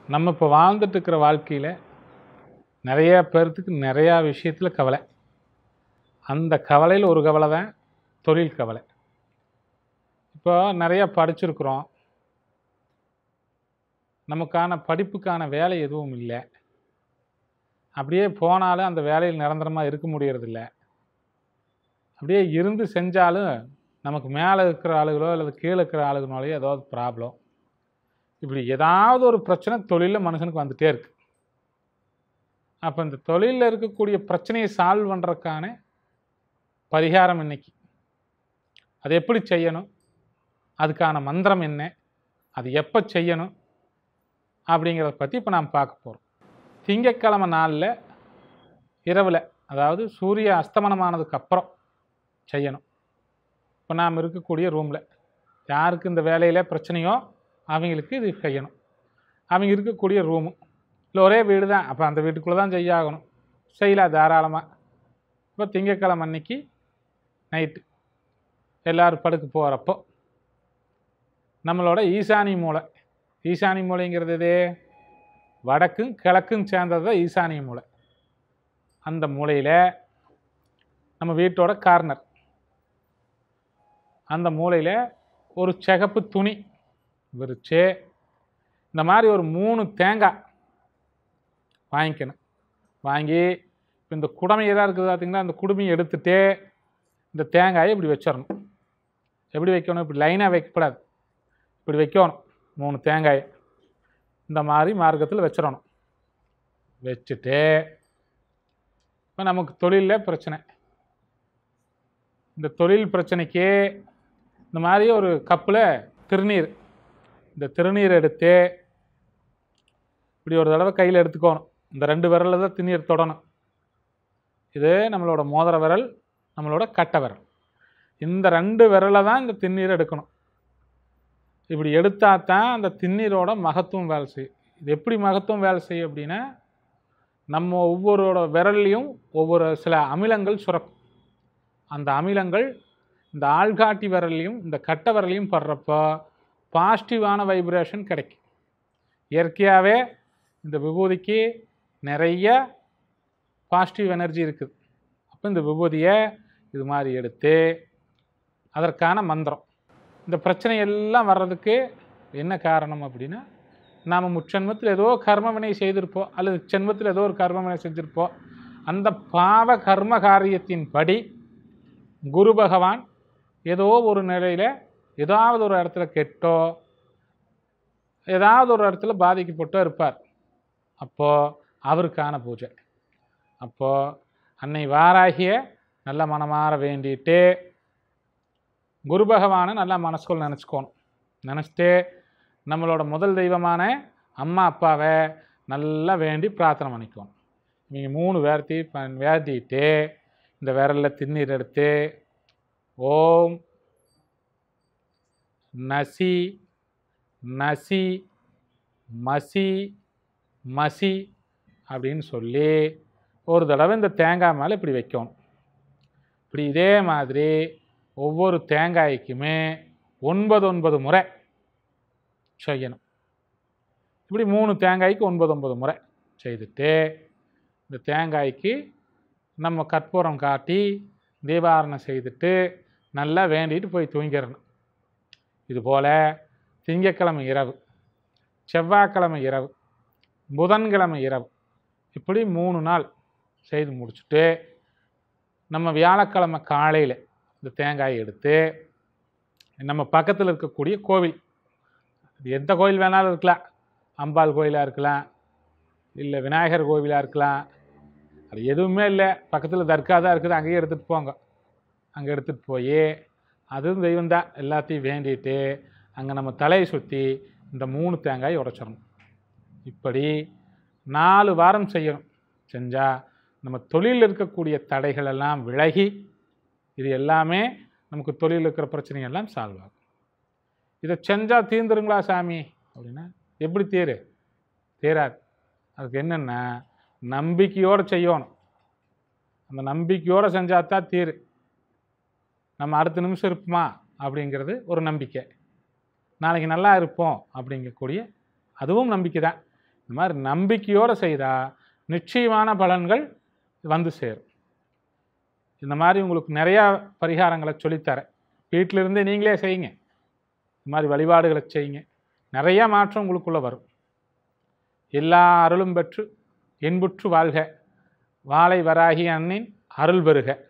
நம்ம இப்போ வாழ்ந்துட்டு இருக்கிற வாழ்க்கையில் நிறைய பேர்த்துக்கு நிறையா விஷயத்தில் கவலை அந்த கவலையில் ஒரு கவலை தான் தொழில் கவலை இப்போ நிறையா படிச்சிருக்கிறோம் நமக்கான படிப்புக்கான வேலை எதுவும் இல்லை அப்படியே போனாலும் அந்த வேலையில் நிரந்தரமாக இருக்க முடியறதில்ல அப்படியே இருந்து செஞ்சாலும் நமக்கு மேலே இருக்கிற ஆளுகளோ அல்லது கீழே இருக்கிற ஆளுகளோலையோ ஏதாவது ப்ராப்ளம் இப்படி ஏதாவது ஒரு பிரச்சனை தொழிலில் மனுஷனுக்கு வந்துட்டே இருக்கு அப்போ இந்த தொழிலில் இருக்கக்கூடிய பிரச்சனையை சால்வ் பண்ணுறதுக்கான பரிகாரம் இன்னைக்கு அது எப்படி செய்யணும் அதுக்கான மந்திரம் என்ன அது எப்போ செய்யணும் அப்படிங்கிறத பற்றி இப்போ நாம் பார்க்க போகிறோம் திங்கட்கிழமை நாளில் இரவில் அதாவது சூரிய அஸ்தமனமானதுக்கு அப்புறம் செய்யணும் இப்போ நாம் இருக்கக்கூடிய ரூமில் யாருக்கு இந்த வேலையில் பிரச்சனையோ அவங்களுக்கு இது செய்யணும் அவங்க இருக்கக்கூடிய ரூமு இல்லை ஒரே வீடு தான் அப்போ அந்த வீட்டுக்குள்ளே தான் செய்யாகணும் செய்யலாம் தாராளமாக இப்போ திங்கட்கிழமை அன்னைக்கு நைட்டு எல்லோரும் படுக்க போகிறப்போ நம்மளோட ஈசானி மூலை ஈசானி மூலைங்கிறது எது வடக்கும் கிழக்கும் சேர்ந்தது தான் ஈசானிய மூலை அந்த மூலையில் நம்ம வீட்டோட கார்னர் அந்த மூலையில் ஒரு சிகப்பு துணி விரிச்சு இந்த மாதிரி ஒரு மூணு தேங்காய் வாங்கிக்கணும் வாங்கி இப்போ இந்த குடமையெல்லாம் இருக்குது பார்த்தீங்கன்னா அந்த குடுமையை எடுத்துட்டு இந்த தேங்காயை இப்படி வச்சிடணும் எப்படி வைக்கணும் இப்படி லைனாக வைக்கக்கூடாது இப்படி வைக்கணும் மூணு தேங்காயை இந்த மாதிரி மார்க்கத்தில் வச்சிடணும் வச்சுட்டு இப்போ நமக்கு தொழிலில் பிரச்சனை இந்த தொழில் பிரச்சனைக்கு இந்த மாதிரி ஒரு கப்பில் திருநீர் இந்த திருநீர் எடுத்து இப்படி ஒரு தடவை கையில் எடுத்துக்கணும் இந்த ரெண்டு விரலில் தான் திருநீர் தொடணும் இது நம்மளோட மோதிர விரல் நம்மளோட கட்டை விரல் இந்த ரெண்டு விரலை தான் இந்த திருநீரை எடுக்கணும் இப்படி எடுத்தா தான் அந்த திண்ணீரோட மகத்துவம் வேலை செய்யும் இது எப்படி மகத்துவம் வேலை செய்யும் அப்படின்னா நம்ம ஒவ்வொருவோட விரல்லையும் ஒவ்வொரு சில அமிலங்கள் சுரக்கும் அந்த அமிலங்கள் இந்த ஆள்காட்டி விரல்லையும் இந்த கட்ட விரலையும் படுறப்போ பாசிட்டிவான வைப்ரேஷன் கிடைக்கும் இயற்கையாகவே இந்த விபூதிக்கு நிறைய பாசிட்டிவ் எனர்ஜி இருக்குது அப்போ இந்த விபூதியை இது மாதிரி எடுத்து அதற்கான மந்திரம் இந்த பிரச்சனை எல்லாம் வர்றதுக்கு என்ன காரணம் அப்படின்னா நாம் முச்சென்மத்தில் ஏதோ கர்ம வினை செய்திருப்போம் அல்லது சென்மத்தில் ஏதோ ஒரு கர்ம வினை செஞ்சிருப்போம் அந்த பாவ கர்ம காரியத்தின் படி குரு பகவான் ஏதோ ஒரு நிலையில் ஏதாவது ஒரு இடத்துல கெட்டோ ஏதாவது ஒரு இடத்துல பாதிக்கப்பட்டோ இருப்பார் அப்போது அவருக்கான பூஜை அப்போது அன்னை வாராகிய நல்ல மனமாற வேண்டிட்டு குரு பகவானை நல்லா மனசுக்குள்ள நினச்சிக்கணும் நினச்சிட்டு நம்மளோட முதல் தெய்வமான அம்மா அப்பாவை நல்லா வேண்டி பிரார்த்தனை பண்ணிக்கணும் இவங்க மூணு வேர்த்தி ப- வேர்த்திட்டு இந்த விரலில் திண்ணீர் எடுத்து ஓம் நசி நசி மசி மசி அப்படின்னு சொல்லி ஒரு தடவை இந்த தேங்காய் மேலே இப்படி வைக்கணும் இப்படி இதே மாதிரி ஒவ்வொரு தேங்காய்க்குமே ஒன்பது ஒன்பது முறை செய்யணும் இப்படி மூணு தேங்காய்க்கு ஒன்பது ஒன்பது முறை செய்துட்டு இந்த தேங்காய்க்கு நம்ம கற்பூரம் காட்டி தீபாரணம் செய்துட்டு நல்லா வேண்டிட்டு போய் தூங்கிடணும் இதுபோல் திங்கட்கிழமை இரவு செவ்வாய்க்கிழமை இரவு புதன்கிழமை இரவு இப்படி மூணு நாள் செய்து முடிச்சுட்டு நம்ம வியாழக்கிழமை காலையில் இந்த தேங்காயை எடுத்து நம்ம பக்கத்தில் இருக்கக்கூடிய கோவில் அது எந்த கோயில் வேணாலும் இருக்கலாம் அம்பாள் கோயிலாக இருக்கலாம் இல்லை விநாயகர் கோவிலாக இருக்கலாம் அது எதுவுமே இல்லை பக்கத்தில் தர்கா தான் இருக்குது அங்கேயே எடுத்துகிட்டு போங்க அங்கே எடுத்துகிட்டு போய் அதுவும் தெய்வம் தான் எல்லாத்தையும் வேண்டிட்டு அங்கே நம்ம தலையை சுற்றி இந்த மூணு தேங்காய் உடைச்சிடணும் இப்படி நாலு வாரம் செய்யணும் செஞ்சால் நம்ம தொழிலில் இருக்கக்கூடிய தடைகள் எல்லாம் விலகி இது எல்லாமே நமக்கு தொழிலில் இருக்கிற பிரச்சனை எல்லாம் சால்வ் ஆகும் இதை செஞ்சால் தீர்ந்துருங்களா சாமி அப்படின்னா எப்படி தீரு தீராது அதுக்கு என்னென்னா நம்பிக்கையோடு செய்யணும் அந்த நம்பிக்கையோடு செஞ்சால் தான் தீரு நம்ம அடுத்த நிமிஷம் இருப்போமா அப்படிங்கிறது ஒரு நம்பிக்கை நாளைக்கு நல்லா இருப்போம் அப்படிங்கக்கூடிய அதுவும் நம்பிக்கை தான் இந்த மாதிரி நம்பிக்கையோடு செய்தால் நிச்சயமான பலன்கள் வந்து சேரும் இந்த மாதிரி உங்களுக்கு நிறையா பரிகாரங்களை சொல்லித்தரேன் வீட்டிலிருந்து நீங்களே செய்யுங்க இந்த மாதிரி வழிபாடுகளை செய்யுங்க நிறைய மாற்றம் உங்களுக்குள்ளே வரும் எல்லா அருளும் பெற்று என்புற்று வாழ்க வாழை வராகி அன்னின் அருள் பெறுக